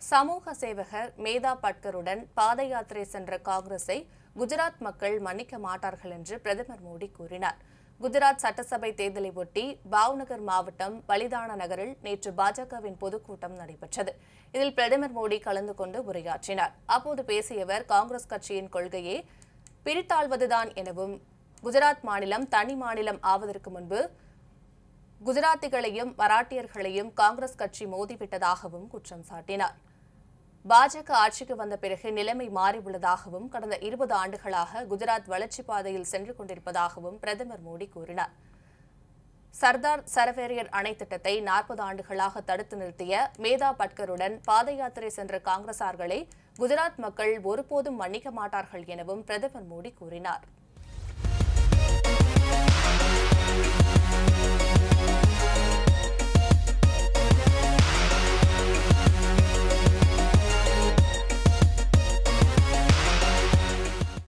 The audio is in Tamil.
சமூக சேவகர் மேதா பட்கருடன் பாத யாத்திரை சென்ற காங்கிரஸை குஜராத் மக்கள் மன்னிக்க மாட்டார்கள் என்று பிரதமர் மோடி கூறினார் குஜராத் சட்டசபை தேர்தலை ஒட்டி பாவ்நகர் மாவட்டம் பலிதான நகரில் நேற்று பாஜகவின் பொதுக்கூட்டம் நடைபெற்றது இதில் பிரதமர் மோடி கலந்து கொண்டு உரையாற்றினார் அப்போது பேசிய அவர் காங்கிரஸ் கட்சியின் கொள்கையே பிரித்தாள்வதுதான் எனவும் குஜராத் மாநிலம் தனி மாநிலம் ஆவதற்கு முன்பு குஜராத்திகளையும் மராட்டியர்களையும் காங்கிரஸ் கட்சி மோதிவிட்டதாகவும் குற்றம் சாட்டினார் பாஜக ஆட்சிக்கு வந்த பிறகு நிலைமை மாறியுள்ளதாகவும் கடந்த இருபது ஆண்டுகளாக குஜராத் வளர்ச்சிப் பாதையில் சென்று கொண்டிருப்பதாகவும் பிரதமர் மோடி கூறினார் சர்தார் சரவேரியர் அணை திட்டத்தை நாற்பது ஆண்டுகளாக தடுத்து நிறுத்திய மேதா பட்கருடன் பாத யாத்திரை சென்ற காங்கிரசார்களை குஜராத் மக்கள் ஒருபோதும் மன்னிக்க மாட்டார்கள் எனவும் பிரதமர் மோடி கூறினார்